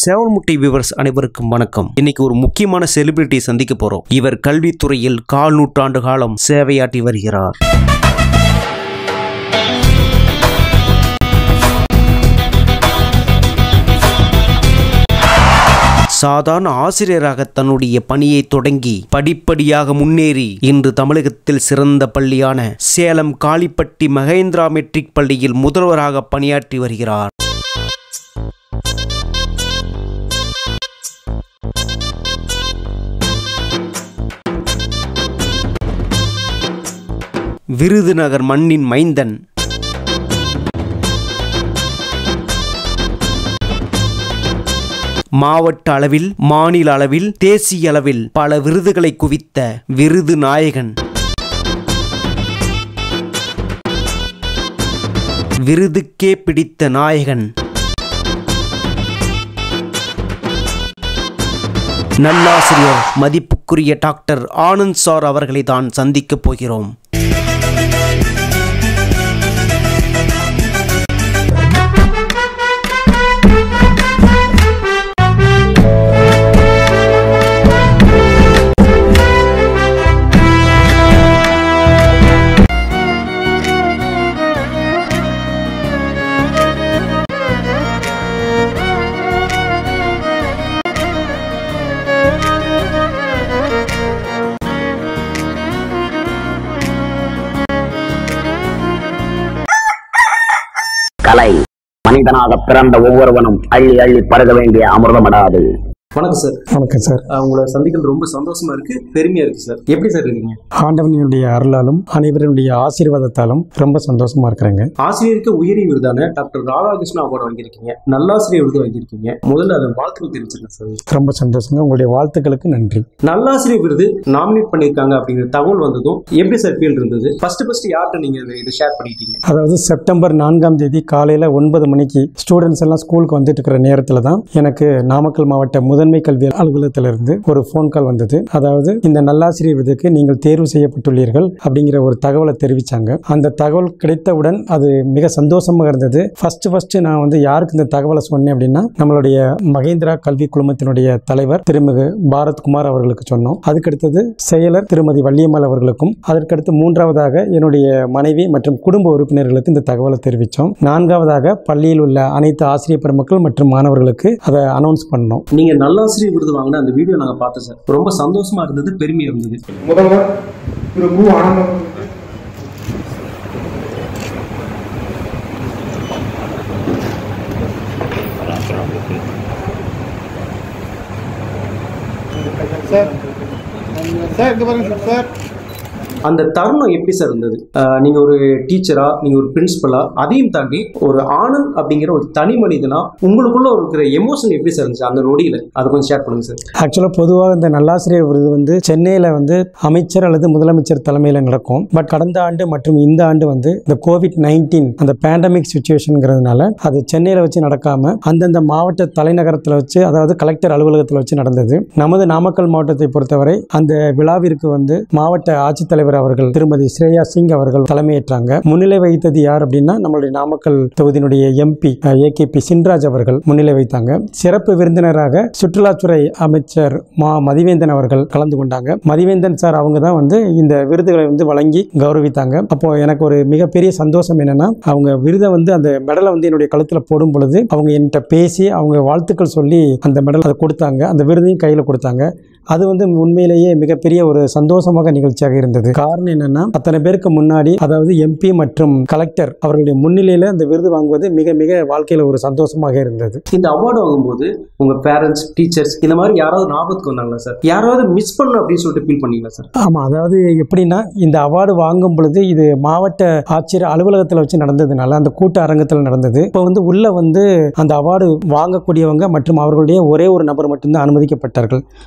சேவல்முட்டை viewers அனைவருக்கும் வணக்கம் இன்னைக்கு ஒரு முக்கியமான செலிபிரிட்டி சந்திக்க போறோம் இவர் கல்வித்துறையில் கால் நூற்றாண்டு காலம் சேவையாற்றி வருகிறார் சாதாரண ஆசிரியராக தன்னுடைய பணியை தொடங்கி படிப்படியாக முன்னேறி இன்று தமிழகத்தில் சிறந்த பள்ளியான சேலம் காளிப்பட்டி மகேந்திரா மெட்ரிக் பள்ளியில் முதல்வராக பணியாற்றி வருகிறார் விருதுநகர் மண்ணின் மைந்தன் மாவட்ட அளவில் மாநில அளவில் தேசிய அளவில் பல விருதுகளை குவித்த விருது நாயகன் விருதுக்கே பிடித்த நாயகன் நல்லாசிரியர் மதிப்புக்குரிய டாக்டர் ஆனந்த் சார் அவர்களை தான் சந்திக்கப் போகிறோம் கலை மனிதனாக பிறந்த ஒவ்வொருவனும் அள்ளி அள்ளி பருக வேண்டிய அமிர்தமடாது வணக்கம் சார் வணக்கம் சார் அஹ் உங்களை சந்திக்கிறது ரொம்ப சந்தோஷமா இருக்கு பெருமையா இருக்கு சார் எப்படி சார் இருக்கீங்க ஆண்டவனுடைய அருளாலும் அனைவருடைய ஆசீர்வாதத்தாலும் ரொம்ப சந்தோஷமா இருக்கிறேங்க ஆசிரியருக்கு உயரிய விருதான டாக்டர் ராதாகிருஷ்ணா அவார்டு வாங்கியிருக்கீங்க நல்லாசிரியர் விருது வாங்கியிருக்கீங்க முதல்ல அதை வாழ்த்துக்கள் தெரிவிச்சிருக்கேன் சார் ரொம்ப சந்தோஷங்க உங்களுடைய வாழ்த்துக்களுக்கு நன்றி நல்லாசிரியர் விருது நாமினேட் பண்ணியிருக்காங்க அப்படிங்கிற தகவல் வந்ததும் எப்படி சார் ஃபீல் இருந்தது ஃபர்ஸ்ட் ஃபர்ஸ்ட் யார்கிட்ட நீங்க இதை- இதை ஷேர் பண்ணிட்டீங்க அதாவது செப்டம்பர் நான்காம் தேதி காலையில் ஒன்பது மணிக்கு ஸ்டூடெண்ட்ஸ் எல்லாம் ஸ்கூலுக்கு வந்துட்டு இருக்கிற நேரத்தில் தான் எனக்கு நாமக்கல் மாவட்ட முதன்மை கல்வி அலுவலகத்திலிருந்து ஒரு ஃபோன் கால் வந்தது அதாவது இந்த நல்லாசிரியர் விருதுக்கு நீங்கள் தேர்வு செய்யப்பட்டுள்ளீர்கள் அப்படிங்கிற ஒரு தகவலை தெரிவிச்சாங்க அந்த தகவல் கிடைத்தவுடன் அது மிக சந்தோஷமாக இருந்தது ஃபர்ஸ்ட் ஃபர்ஸ்ட் நான் வந்து யாருக்கு இந்த தகவலை சொன்னேன் அப்படின்னா நம்மளுடைய மகேந்திரா கல்வி குழுமத்தினுடைய தலைவர் திருமிகு பாரத்குமார் அவர்களுக்கு சொன்னோம் அதுக்கடுத்தது செயலர் திருமதி வள்ளியம்மாள் அவர்களுக்கும் அதற்கடுத்து மூன்றாவதாக என்னுடைய மனைவி மற்றும் குடும்ப உறுப்பினர்களுக்கு இந்த தகவலை தெரிவித்தோம் நான்காவதாக பள்ளியில் உள்ள அனைத்து ஆசிரியர் பெருமக்கள் மற்றும் மாணவர்களுக்கு அதை அனௌன்ஸ் பண்ணோம் நீங்க நல்லாசிரியர் விருது வாங்கின அந்த வீடியோ நாங்க பார்த்தோம் சார் ரொம்ப சந்தோஷமா இருந்தது பெருமையா இருந்தது முதல்வர் திரு மு ஆனந்தம் சார் சார் இங்க பாருங்க சார் அந்த தருணம் எப்படி சார் இருந்தது அஹ் நீங்க ஒரு டீச்சரா நீங்க ஒரு பிரின்சிபலா அதையும் தாண்டி ஒரு ஆனந்த் அப்படிங்கிற ஒரு தனி மனிதனா உங்களுக்குள்ள இருக்கிற எமோஷன் எப்படி சார் இருந்துச்சு அந்த நொடியில அதை கொஞ்சம் ஷேர் பண்ணுங்க சார் ஆக்சுவலாக பொதுவாக இந்த நல்லாசிரியர் விருது வந்து சென்னையில் வந்து அமைச்சர் அல்லது முதலமைச்சர் தலைமையில் நடக்கும் பட் கடந்த ஆண்டு மற்றும் இந்த ஆண்டு வந்து இந்த கோவிட் நைன்டீன் அந்த பேண்டமிக் சுச்சுவேஷனுங்கிறதுனால அது சென்னையில் வச்சு நடக்காம அந்தந்த மாவட்ட தலைநகரத்தில் வச்சு அதாவது கலெக்டர் அலுவலகத்தில் வச்சு நடந்தது நமது நாமக்கல் மாவட்டத்தை பொறுத்தவரை அந்த விழாவிற்கு வந்து மாவட்ட ஆட்சித்தலைவர் அவர்கள் திருமதி ஸ்ரேயா சிங் அவர்கள் தலைமையேற்றாங்க முன்னிலை வைத்தது யார் அப்படின்னா நம்மளுடைய நாமக்கல் தொகுதியினுடைய எம்பி ஏகேபி சின்ராஜ் அவர்கள் முன்னிலை வைத்தாங்க சிறப்பு விருந்தினராக சுற்றுலாத்துறை அமைச்சர் மா மதிவேந்தன் அவர்கள் கலந்து கொண்டாங்க மதிவேந்தன் சார் அவங்க தான் வந்து இந்த விருதுகளை வந்து வழங்கி கௌரவித்தாங்க அப்போ எனக்கு ஒரு மிகப்பெரிய சந்தோஷம் என்னன்னா அவங்க விருதை வந்து அந்த மெடலை வந்து என்னுடைய கழுத்தில் போடும் பொழுது அவங்க என்கிட்ட பேசி அவங்க வாழ்த்துக்கள் சொல்லி அந்த மெடல் அதை கொடுத்தாங்க அந்த விருதையும் கையில் கொடுத்தாங்க அது வந்து உண்மையிலேயே மிகப்பெரிய ஒரு சந்தோஷமாக நிகழ்ச்சியாக இருந்தது காரணம் என்னன்னா அத்தனை பேருக்கு முன்னாடி அதாவது எம்பி மற்றும் கலெக்டர் அவர்களுடைய முன்னிலையில அந்த விருது வாங்குவது மிக மிக வாழ்க்கையில ஒரு சந்தோஷமாக இருந்தது இந்த அவார்டு வாங்கும்போது உங்க பேரண்ட்ஸ் டீச்சர்ஸ் இந்த மாதிரி யாராவது ஞாபகத்துக்கு வந்தாங்களா சார் யாராவது மிஸ் பண்ண அப்படின்னு சொல்லிட்டு ஃபீல் பண்ணீங்களா சார் ஆமாம் அதாவது எப்படின்னா இந்த அவார்டு வாங்கும் பொழுது இது மாவட்ட ஆட்சியர் அலுவலகத்தில் வச்சு நடந்ததுனால அந்த கூட்ட அரங்கத்தில் நடந்தது இப்போ வந்து உள்ள வந்து அந்த அவார்டு வாங்கக்கூடியவங்க மற்றும் அவர்களுடைய ஒரே ஒரு நபர் மட்டும்தான் அனுமதிக்கப்பட்டார்கள் ஸோ குடும்ப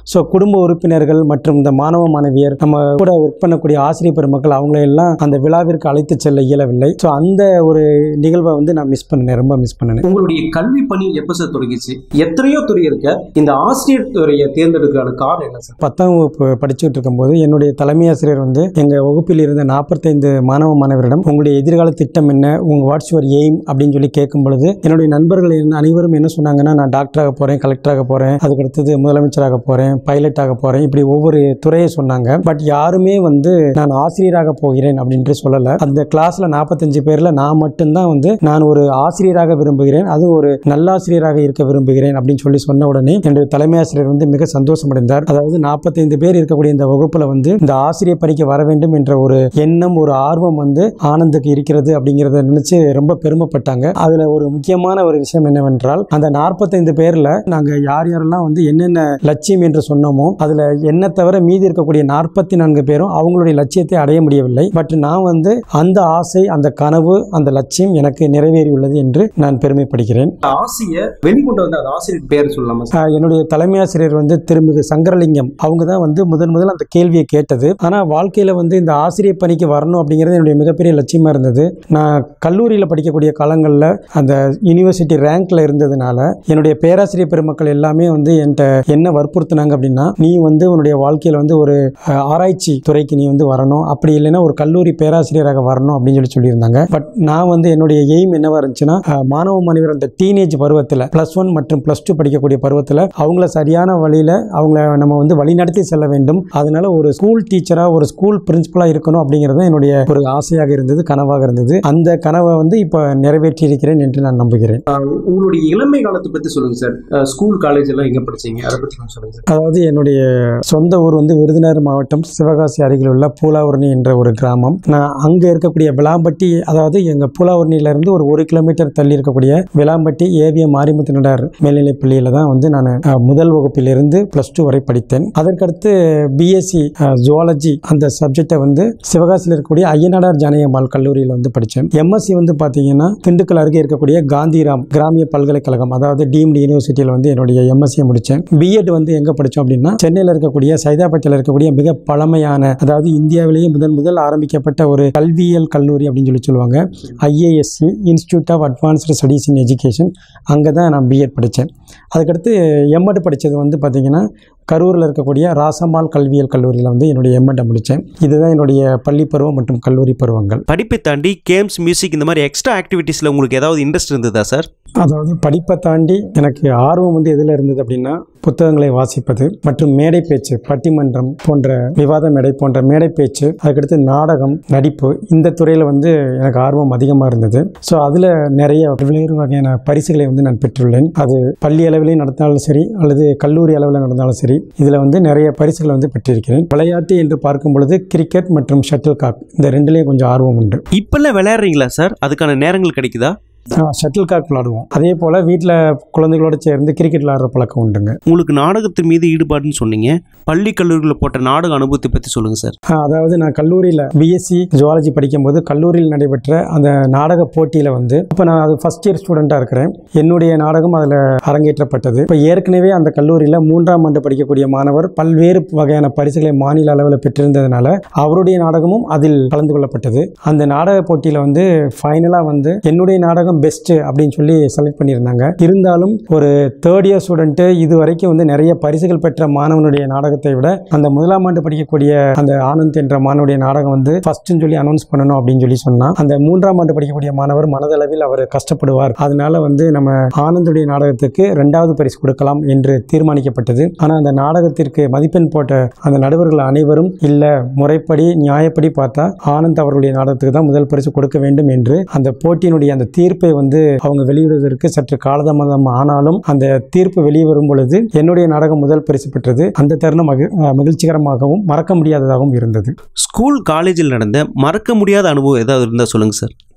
குடும்ப உறுப்பினர்கள் மற்றும் இந்த மாணவ மாணவியர் நம்ம கூட ஒர்க் பண்ணக்கூடிய ஆசிரியர் பெருமக்கள் அவங்களை எல்லாம் அந்த விழாவிற்கு அழைத்து செல்ல இயலவில்லை ஸோ அந்த ஒரு நிகழ்வை வந்து நான் மிஸ் பண்ணினேன் ரொம்ப மிஸ் பண்ணினேன் உங்களுடைய கல்வி பணி எப்போ சார் தொடங்கிச்சு எத்தனையோ துறை இருக்க இந்த ஆசிரியர் துறையை தேர்ந்தெடுக்கிறதுக்கான காரணம் என்ன சார் பத்தாம் வகுப்பு படிச்சுட்டு இருக்கும்போது என்னுடைய தலைமை ஆசிரியர் வந்து எங்கள் வகுப்பில் இருந்த நாற்பத்தைந்து மாணவ மாணவரிடம் உங்களுடைய எதிர்கால திட்டம் என்ன உங்கள் வாட்ஸ் யுவர் எய்ம் அப்படின்னு சொல்லி கேட்கும் பொழுது என்னுடைய நண்பர்கள் என்ன- அனைவரும் என்ன சொன்னாங்கன்னா நான் டாக்டராக போகிறேன் கலெக்டராக போகிறேன் அதுக்கு அடுத்தது முதலமைச்சராக போகிறேன் பைலட்டாக போகிறேன் இப்படி ஒவ்வொரு துறையை சொன்னாங்க பட் யாருமே வந்து நான் ஆசிரியராக போகிறேன் அப்படின்ட்டு சொல்லலை அந்த கிளாஸில் நாற்பத்தஞ்சு பேரில் நான் மட்டும்தான் வந்து நான் ஒரு ஆசிரியராக விரும்புகிறேன் அது ஒரு நல்லாசிரியராக இருக்க விரும்புகிறேன் அப்படின்னு சொல்லி சொன்ன உடனே என்னுடைய தலைமை ஆசிரியர் வந்து மிக சந்தோஷமடைந்தார் அதாவது நாற்பத்தைந்து பேர் இருக்கக்கூடிய இந்த வகுப்புல வந்து இந்த ஆசிரியர் பணிக்கு வர வேண்டும் என்ற ஒரு எண்ணம் ஒரு ஆர்வம் வந்து ஆனந்துக்கு இருக்கிறது அப்படிங்கிறத நினைச்சு ரொம்ப பெருமைப்பட்டாங்க அதுல ஒரு முக்கியமான ஒரு விஷயம் என்னவென்றால் அந்த நாற்பத்தைந்து பேர்ல நாங்க யார் யாரெல்லாம் வந்து என்னென்ன லட்சியம் என்று சொன்னோமோ அதுல என்ன தவிர மீதி இருக்கக்கூடிய நாற்பத்தி நான்கு பேரும் அவங்களுடைய லட்சியத்தை அடைய முடியவில்லை பட் நான் வந்து அந்த ஆசை அந்த கனவு அந்த லட்சியம் எனக்கு நிறைவேறியுள்ளது என்று நான் பெருமைப்படுகிறேன் இந்த ஆசையை வெளிக்கொண்டு வந்த அந்த ஆசிரியர் பேர் சொல்லலாமா சார் ஆஹ் என்னுடைய தலைமை ஆசிரியர் வந்து திருமிகு சங்கரலிங்கம் அவங்க தான் வந்து முதன் முதல் அந்த கேள்வியை கேட்டது ஆனால் வாழ்க்கையில் வந்து இந்த ஆசிரியர் பணிக்கு வரணும் அப்படிங்கிறது என்னுடைய மிகப்பெரிய லட்சியமாக இருந்தது நான் கல்லூரியில் படிக்கக்கூடிய காலங்களில் அந்த யூனிவர்சிட்டி ரேங்க்ல இருந்ததுனால என்னுடைய பேராசிரியர் பெருமக்கள் எல்லாமே வந்து என்கிட்ட என்ன வற்புறுத்தினாங்க அப்படின்னா நீ வந்து உன்னுடைய வாழ்க்கையில் வந்து ஒரு ஆஹ், ஆராய்ச்சி துறைக்கு நீ வந்து வரணும் அப்படி இல்லைன்னா ஒரு கல்லூரி பேராசிரியராக வரணும் அப்படின்னு சொல்லி சொல்லியிருந்தாங்க பட் நான் வந்து என்னுடைய எய்ம் என்னவா இருந்துச்சுன்னா ஆஹ், மாணவ மாணவியர் அந்த டீனேஜ் பருவத்தில் ப்ளஸ் ஒன் மற்றும் ப்ளஸ் டூ படிக்கக்கூடிய பருவத்தில் அவங்கள சரியான வழியில் அவங்கள நம்ம வந்து வழிநடத்தி செல்ல வேண்டும் அதனால ஒரு ஸ்கூல் டீச்சராக ஒரு ஸ்கூல் பிரின்சிபலாக இருக்கணும் அப்படிங்கிறது தான் என்னுடைய ஒரு ஆசையாக இருந்தது கனவாக இருந்தது அந்த கனவை வந்து இப்போ நிறைவேற்றி இருக்கிறேன் என்று நான் நம்புகிறேன் உங்களுடைய இளமை காலத்தை பத்தி சொல்லுங்க சார் அஹ் ஸ்கூல் காலேஜ் எல்லாம் எங்க படிச்சீங்க அதை பத்தி கொஞ்சம் சொல்லுங்க சார் அதாவது என்னுடைய சொந்த ஊர் வந்து விருதுநகர் மாவட்டம் சிவகாசி அருகில் உள்ள பூலாவரணி என்ற ஒரு கிராமம் நான் அங்கே இருக்கக்கூடிய விளாம்பட்டி அதாவது எங்கள் பூலாவரணியிலேருந்து ஒரு ஒரு கிலோமீட்டர் தள்ளி இருக்கக்கூடிய விளாம்பட்டி ஏவிஎம் மாரிமுத்தினடார் மேல்நிலைப் பள்ளியில் தான் வந்து நான் அஹ், முதல் வகுப்பிலிருந்து ப்ளஸ் டூ வரை படித்தேன் அதற்கடுத்து பிஎஸ்சி ஜுவாலஜி அந்த சப்ஜெக்டை வந்து சிவகாசியில் இருக்கக்கூடிய ஐயனாடார் ஜானகியம்மாள் கல்லூரியில் வந்து படித்தேன் எம்எஸ்சி வந்து பார்த்தீங்கன்னா திண்டுக்கல் அருகே இருக்கக்கூடிய காந்திராம் கிராமிய பல்கலைக்கழகம் அதாவது டீம்டு யூனிவர்சிட்டியில் வந்து என்னுடைய எம்எஸ்சியை முடித்தேன் பிஎட் வந்து எங்கே படித்தோம் அப்படின்னா சென்னையில் இருக்கக்கூடிய சைதாப்பேட்டையில் இருக்கக்கூடிய மிக பழமையான அதாவது இந்தியாவிலேயே முதன் முதல் ஆரம்பிக்கப்பட்ட ஒரு கல்வியியல் கல்லூரி அப்படின்னு சொல்லி சொல்லுவாங்க IASC institute of advanced studies in education அங்கே தான் நான் பிஎட் படித்தேன் அதுக்கடுத்து எம்எட் படித்தது வந்து பார்த்திங்கன்னா கரூரில் இருக்கக்கூடிய ராசம்மாள் கல்வியியல் கல்லூரியில் வந்து என்னுடைய எம்எட்டை முடித்தேன் இதுதான் என்னுடைய பள்ளி பருவம் மற்றும் கல்லூரி பருவங்கள் படிப்பை தாண்டி கேம்ஸ் மியூசிக் இந்த மாதிரி எக்ஸ்ட்ரா ஆக்டிவிட்டீஸில் உங்களுக்கு ஏதாவது இன்ட்ரெஸ்ட் இருந்ததா சார் அதாவது படிப்பை தாண்டி எனக்கு ஆர்வம் வந்து எதில் இருந்தது அப்படின்னா புத்தகங்களை வாசிப்பது மற்றும் மேடை பேச்சு பட்டிமன்றம் போன்ற விவாத மேடை போன்ற மேடை பேச்சு அதுக்கடுத்து நாடகம் நடிப்பு இந்த துறையில் வந்து எனக்கு ஆர்வம் அதிகமாக இருந்தது ஸோ அதில் நிறைய வெவ்வேறு வகையான பரிசுகளை வந்து நான் பெற்றுள்ளேன் அது பள்ளி அளவிலையும் நடந்தாலும் சரி அல்லது கல்லூரி அளவில் நடந்தாலும் சரி இதில் வந்து நிறைய பரிசுகளை வந்து பெற்றிருக்கிறேன் விளையாட்டு என்று பார்க்கும் பொழுது கிரிக்கெட் மற்றும் ஷட்டில் காக் இந்த ரெண்டுலேயும் கொஞ்சம் ஆர்வம் உண்டு இப்பெல்லாம் விளையாடுறீங்களா சார் அதுக்கான நேரங்கள் கிடைக்குதா ஷட்டில் காக் விளாடுவோம் அதே போல் வீட்டில் குழந்தைகளோட சேர்ந்து கிரிக்கெட் விளாடுற பழக்கம் உண்டுங்க உங்களுக்கு நாடகத்தின் மீது ஈடுபாடுன்னு சொன்னீங்க பள்ளி கல்லூரியில் போட்ட நாடக அனுபவத்தை பற்றி சொல்லுங்கள் சார் ஆ, அதாவது நான் கல்லூரியில் பிஎஸ்சி ஜுவாலஜி படிக்கும்போது கல்லூரியில் நடைபெற்ற அந்த நாடக போட்டியில் வந்து இப்போ நான் அது ஃபஸ்ட் இயர் ஸ்டூடெண்ட்டாக இருக்கிறேன் என்னுடைய நாடகம் அதில் அரங்கேற்றப்பட்டது இப்போ ஏற்கனவே அந்த கல்லூரியில் மூன்றாம் ஆண்டு படிக்கக்கூடிய மாணவர் பல்வேறு வகையான பரிசுகளை மாநில அளவில் பெற்றிருந்ததுனால அவருடைய நாடகமும் அதில் கலந்து கொள்ளப்பட்டது அந்த நாடக போட்டியில் வந்து ஃபைனலாக வந்து என்னுடைய நாடகம் பெஸ்ட்டு அப்படின்னு சொல்லி செலக்ட் பண்ணியிருந்தாங்க இருந்தாலும் ஒரு தேர்ட் இயர் ஸ்டூடெண்ட்டு இது வரைக்கும் வந்து நிறைய பரிசுகள் பெற்ற மாணவனுடைய நாடகத்தை விட அந்த முதலாம் ஆண்டு படிக்கக்கூடிய அந்த ஆனந்த் என்ற மாணவனுடைய நாடகம் வந்து ஃபர்ஸ்ட்னு சொல்லி அனௌன்ஸ் பண்ணணும் அப்படின்னு சொல்லி சொன்னா அந்த மூன்றாம் ஆண்டு படிக்கக்கூடிய மாணவர் மனதளவில் அவர் கஷ்டப்படுவார் அதனால வந்து நம்ம ஆனந்துடைய நாடகத்துக்கு ரெண்டாவது பரிசு கொடுக்கலாம் என்று தீர்மானிக்கப்பட்டது ஆனால் அந்த நாடகத்திற்கு மதிப்பெண் போட்ட அந்த நடுவர்கள் அனைவரும் இல்ல முறைப்படி நியாயப்படி பார்த்தா ஆனந்த் அவர்களுடைய நாடகத்துக்கு தான் முதல் பரிசு கொடுக்க வேண்டும் என்று அந்த போட்டியினுடைய அந்த தீர்ப்பை வந்து அவங்க வெளியிடுவதற்கு சற்று காலதாமதம் ஆனாலும் அந்த தீர்ப்பு வெளியே வரும் பொழுது என்னுடைய நாடகம் முதல் பரிசு பெற்றது அந்த தருணம் மகிழ் அஹ் மகிழ்ச்சிகரமாகவும் மறக்க முடியாததாகவும் இருந்தது ஸ்கூல் காலேஜில் நடந்த மறக்க முடியாத அனுபவம் ஏதாவது இருந்தால் சொல்லுங்கள் சார்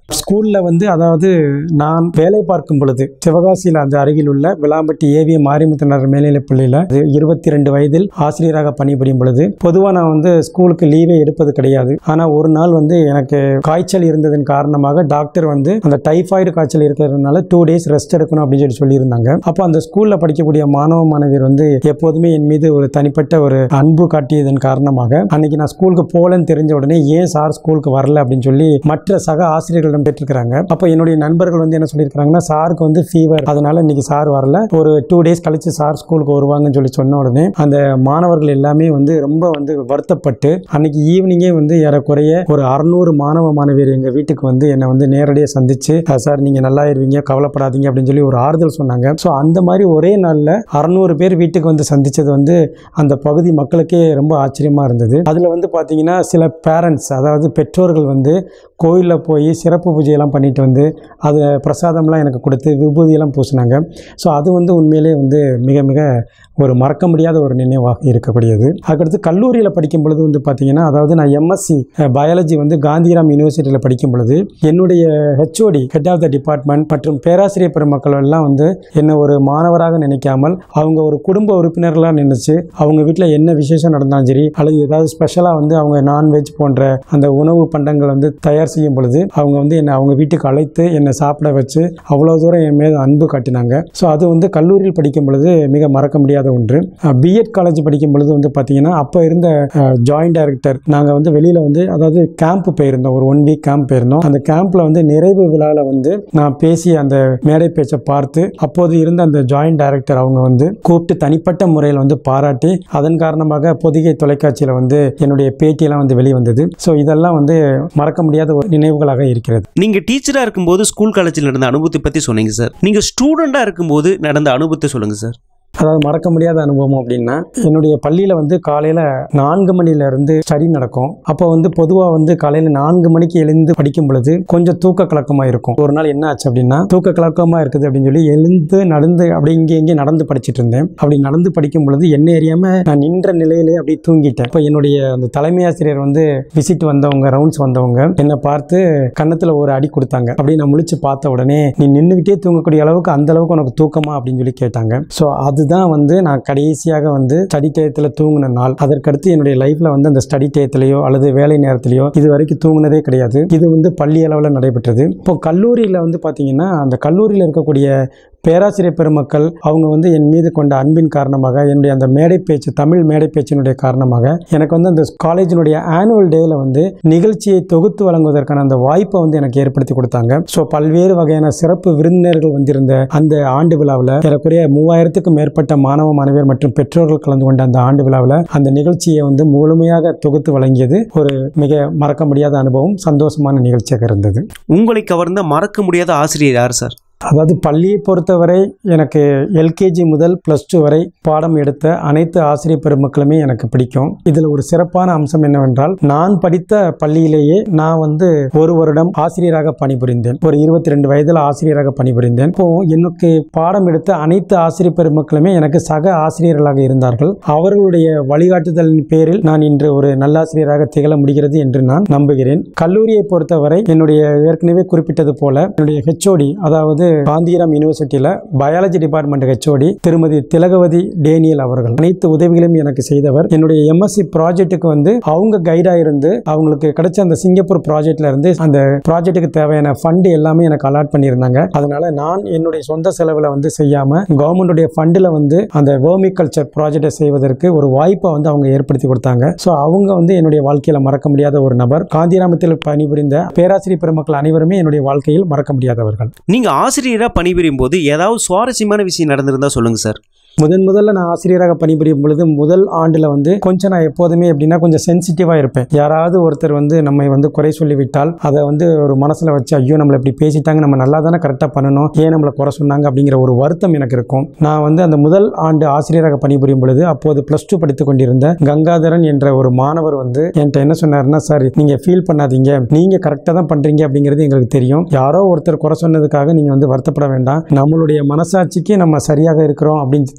ஸ்கூலில் வந்து அதாவது நான் வேலை பார்க்கும் பொழுது சிவகாசியில் அந்த அருகில் உள்ள விளாம்பட்டி ஏவிய மாரிமுத்தனர் மேல்நிலைப் பள்ளியில் இருபத்தி ரெண்டு வயதில் ஆசிரியராக பணிபுரியும் பொழுது பொதுவாக நான் வந்து ஸ்கூலுக்கு லீவே எடுப்பது கிடையாது ஆனால் ஒரு நாள் வந்து எனக்கு காய்ச்சல் இருந்ததன் காரணமாக டாக்டர் வந்து அந்த டைஃபாய்டு காய்ச்சல் இருக்கிறதுனால டூ டேஸ் ரெஸ்ட் எடுக்கணும் அப்படின்னு சொல்லி சொல்லியிருந்தாங்க அப்போ அந்த ஸ்கூலில் படிக்கக்கூடிய மாணவ மாணவியர் வந்து எப்போதுமே என் மீது ஒரு தனிப்பட்ட ஒரு அன்பு காட்டியதன் காரணமாக அன்னைக்கு நான் ஸ்கூலுக்கு போகலன்னு தெரிஞ்ச உடனே ஏன் சார் ஸ்கூலுக்கு வரல அப்படின்னு சொல்லி மற்ற சக ஆசிரியர்களிடம் பெற்றிருக்கிறாங்க அப்போ என்னுடைய நண்பர்கள் வந்து என்ன சொல்லியிருக்காங்கன்னா சாருக்கு வந்து ஃபீவர் அதனால இன்னைக்கு சார் வரல ஒரு டூ டேஸ் கழிச்சு சார் ஸ்கூலுக்கு வருவாங்கன்னு சொல்லி சொன்ன உடனே அந்த மாணவர்கள் எல்லாமே வந்து ரொம்ப வந்து வருத்தப்பட்டு அன்னைக்கு ஈவினிங்கே வந்து ஏறக்குறைய ஒரு அறுநூறு மாணவ மாணவியர் எங்கள் வீட்டுக்கு வந்து என்னை வந்து நேரடியாக சந்திச்சு "அஹ் சார் நீங்கள் நல்லா இருவீங்க கவலைப்படாதீங்க அப்படின்னு சொல்லி ஒரு ஆறுதல் சொன்னாங்க ஸோ அந்த மாதிரி ஒரே நாளில் அறநூறு பேர் வீட்டுக்கு வந்து சந்திச்சது வந்து அந்த பகுதி மக்களுக்கே ரொம்ப ஆச்சரியமாக இருந்தது அதில் வந்து பார்த்தீங்கன்னா சில பேரண்ட்ஸ் அதாவது பெற்றோர்கள் வந்து கோயிலில் போய் சிறப்பு பூஜையெல்லாம் பண்ணிட்டு வந்து அது பிரசாதம்லாம் எனக்கு கொடுத்து விபூதியெல்லாம் பூசினாங்க ஸோ அது வந்து உண்மையிலே வந்து மிக மிக ஒரு மறக்க முடியாத ஒரு நினைவாக இருக்கக்கூடியது அதுக்கடுத்து கல்லூரியில் படிக்கும் பொழுது வந்து பார்த்தீங்கன்னா அதாவது நான் எம்எஸ்சி பயாலஜி வந்து காந்திராம் யூனிவர்சிட்டியில் படிக்கும் பொழுது என்னுடைய HOD head of the department மற்றும் பேராசிரியர் பெருமக்கள் எல்லாம் வந்து என்னை ஒரு மாணவராக நினைக்காமல் அவங்க ஒரு குடும்ப உறுப்பினர்களாக நினைச்சு அவங்க வீட்டில் என்ன விசேஷம் நடந்தாலும் சரி அல்லது ஏதாவது ஸ்பெஷலாக வந்து அவங்க நான்வெஜ் போன்ற அந்த உணவு பண்டங்கள் வந்து தயார் செய்யும் பொழுது அவங்க வந்து என்னை அவங்க வீட்டுக்கு அழைத்து என்னை சாப்பிட வச்சு அவ்வளோ தூரம் என் மீது அன்பு காட்டினாங்க ஸோ அது வந்து கல்லூரியில் படிக்கும் பொழுது மிக மறக்க முடியாத ஒன்று பிஎட் காலேஜ் படிக்கும் பொழுது வந்து பார்த்தீங்கன்னா அப்போ இருந்த ஜாயிண்ட் டைரக்டர் நாங்கள் வந்து வெளியில் வந்து அதாவது கேம்ப் போயிருந்தோம் ஒரு ஒன் வீக் கேம்ப் போயிருந்தோம் அந்த கேம்பில் வந்து நிறைவு விழாவில் வந்து நான் பேசிய அந்த மேடை பேச்சை பார்த்து அப்போது இருந்த அந்த ஜாயிண்ட் டைரக்டர் அவங்க வந்து கூப்பிட்டு தனிப்பட்ட முறையில் வந்து பாராட்டி அதன் காரணமாக பொதிகை தொலைக்காட்சியில் வந்து என்னுடைய பேட்டியெல்லாம் வந்து வெளிவந்தது ஸோ இதெல்லாம் வந்து மறக்க முடியாத ஒரு நினைவுகளாக இருக்கிறது நீங்க டீச்சரா இருக்கும்போது ஸ்கூல் காலேஜில் நடந்த அனுபவத்தை பத்தி சொன்னீங்க சார் நீங்க ஸ்டூடெண்டா இருக்கும்போது நடந்த அனுபவத்தை சொல்லுங்க சார் அதாவது மறக்க முடியாத அனுபவம் அப்படின்னா என்னுடைய பள்ளியில் வந்து காலையில் நான்கு மணிலேருந்து ஸ்டடி நடக்கும் அப்போ வந்து பொதுவாக வந்து காலையில் நான்கு மணிக்கு எழுந்து படிக்கும் பொழுது கொஞ்சம் தூக்க கலக்கமாக இருக்கும் ஒரு நாள் என்ன ஆச்சு அப்படின்னா தூக்க கலக்கமாக இருக்குது அப்படின்னு சொல்லி எழுந்து நடந்து அப்படி இங்கே இங்கே நடந்து படிச்சிட்டு இருந்தேன் அப்படி நடந்து படிக்கும் பொழுது என்ன அறியாமல் நான் நின்ற நிலையிலே அப்படி தூங்கிட்டேன் இப்போ என்னுடைய அந்த தலைமை ஆசிரியர் வந்து விசிட் வந்தவங்க ரவுண்ட்ஸ் வந்தவங்க என்னை பார்த்து கன்னத்தில் ஒரு அடி கொடுத்தாங்க அப்படி நான் முழிச்சு பார்த்த உடனே நீ நின்றுக்கிட்டே தூங்கக்கூடிய அளவுக்கு அந்த அளவுக்கு உனக்கு தூக்கமா அப்படின்னு சொல்லி கேட்டாங்க ஸோ அதுதான் வந்து நான் கடைசியாக வந்து ஸ்டடி டயத்தில் தூங்கின நாள் அதற்கடுத்து என்னுடைய லைஃப்பில் வந்து அந்த ஸ்டடி டயத்திலையோ அல்லது வேலை நேரத்திலையோ இது வரைக்கும் தூங்கினதே கிடையாது இது வந்து பள்ளி அளவில் நடைபெற்றது இப்போ கல்லூரியில் வந்து பார்த்தீங்கன்னா அந்த கல்லூரியில் இருக்கக்கூடிய பேராசிரியர் பெருமக்கள் அவங்க வந்து என் மீது கொண்ட அன்பின் காரணமாக என்னுடைய அந்த மேடை பேச்சு தமிழ் மேடை பேச்சினுடைய காரணமாக எனக்கு வந்து அந்த காலேஜினுடைய ஆனுவல் டேவில் வந்து நிகழ்ச்சியை தொகுத்து வழங்குவதற்கான அந்த வாய்ப்பை வந்து எனக்கு ஏற்படுத்தி கொடுத்தாங்க ஸோ பல்வேறு வகையான சிறப்பு விருந்தினர்கள் வந்திருந்த அந்த ஆண்டு விழாவில் ஏறக்குறைய மூவாயிரத்துக்கும் மேற்பட்ட மாணவ மாணவியர் மற்றும் பெற்றோர்கள் கலந்து கொண்ட அந்த ஆண்டு விழாவில் அந்த நிகழ்ச்சியை வந்து முழுமையாக தொகுத்து வழங்கியது ஒரு மிக மறக்க முடியாத அனுபவம் சந்தோஷமான நிகழ்ச்சியாக இருந்தது உங்களை கவர்ந்த மறக்க முடியாத ஆசிரியர் யார் சார் அதாவது பள்ளியை பொறுத்தவரை எனக்கு எல்கேஜி முதல் ப்ளஸ் டூ வரை பாடம் எடுத்த அனைத்து ஆசிரியர் பெருமக்களுமே எனக்கு பிடிக்கும் இதில் ஒரு சிறப்பான அம்சம் என்னவென்றால் நான் படித்த பள்ளியிலேயே நான் வந்து ஒரு வருடம் ஆசிரியராக பணிபுரிந்தேன் ஒரு இருபத்தி ரெண்டு வயதில் ஆசிரியராக பணிபுரிந்தேன் இப்போ எனக்கு பாடம் எடுத்த அனைத்து ஆசிரியர் பெருமக்களுமே எனக்கு சக ஆசிரியர்களாக இருந்தார்கள் அவர்களுடைய வழிகாட்டுதலின் பேரில் நான் இன்று ஒரு நல்லாசிரியராக திகழ முடிகிறது என்று நான் நம்புகிறேன் கல்லூரியை பொறுத்தவரை என்னுடைய ஏற்கனவே குறிப்பிட்டது போல என்னுடைய ஹெச்ஓடி அதாவது காந்திராம் யூனிவர்சிட்டியில் பயாலஜி டிபார்ட்மெண்ட் ஹெச்ஓடி திருமதி திலகவதி டேனியல் அவர்கள் அனைத்து உதவிகளையும் எனக்கு செய்தவர் என்னுடைய எம்எஸ்சி ப்ராஜெக்ட்டுக்கு வந்து அவங்க கைடாக இருந்து அவங்களுக்கு கிடைச்ச அந்த சிங்கப்பூர் ப்ராஜெக்ட்ல இருந்து அந்த ப்ராஜெக்ட்டுக்கு தேவையான ஃபண்டு எல்லாமே எனக்கு அலாட் பண்ணியிருந்தாங்க அதனால நான் என்னுடைய சொந்த செலவில் வந்து செய்யாம கவர்மெண்டுடைய ஃபண்டில் வந்து அந்த வேர்மி கல்ச்சர் ப்ராஜெக்டை செய்வதற்கு ஒரு வாய்ப்பை வந்து அவங்க ஏற்படுத்தி கொடுத்தாங்க ஸோ அவங்க வந்து என்னுடைய வாழ்க்கையில் மறக்க முடியாத ஒரு நபர் காந்திராமத்தில் பணிபுரிந்த பேராசிரியர் பெருமக்கள் அனைவருமே என்னுடைய வாழ்க்கையில் மறக்க முடியாதவர்கள் நீங்க ஆசிரியரா பணிபுரியும் போது ஏதாவது சுவாரஸ்யமான விஷயம் நடந்திருந்தா சொல்லுங்க சார் முதன் முதல்ல நான் ஆசிரியராக பணிபுரியும் பொழுது முதல் ஆண்டில் வந்து கொஞ்சம் நான் எப்போதுமே எப்படின்னா கொஞ்சம் சென்சிட்டிவாக இருப்பேன் யாராவது ஒருத்தர் வந்து நம்மை வந்து குறை சொல்லிவிட்டால் அதை வந்து ஒரு மனசில் வச்சு ஐயோ நம்மளை இப்படி பேசிட்டாங்க நம்ம நல்லா தானே கரெக்டாக பண்ணணும் ஏன் நம்மளை குறை சொன்னாங்க அப்படிங்கிற ஒரு வருத்தம் எனக்கு இருக்கும் நான் வந்து அந்த முதல் ஆண்டு ஆசிரியராக பணிபுரியும் பொழுது அப்போது ப்ளஸ் டூ படித்து கொண்டிருந்த கங்காதரன் என்ற ஒரு மாணவர் வந்து என்கிட்ட என்ன சொன்னாருன்னா சார் நீங்கள் ஃபீல் பண்ணாதீங்க நீங்கள் கரெக்டாக தான் பண்ணுறீங்க அப்படிங்கிறது எங்களுக்கு தெரியும் யாரோ ஒருத்தர் குறை சொன்னதுக்காக நீங்கள் வந்து வருத்தப்பட வேண்டாம் நம்மளுடைய மனசாட்சிக்கு நம்ம சரியாக இருக்கிறோம் அப்படின்னு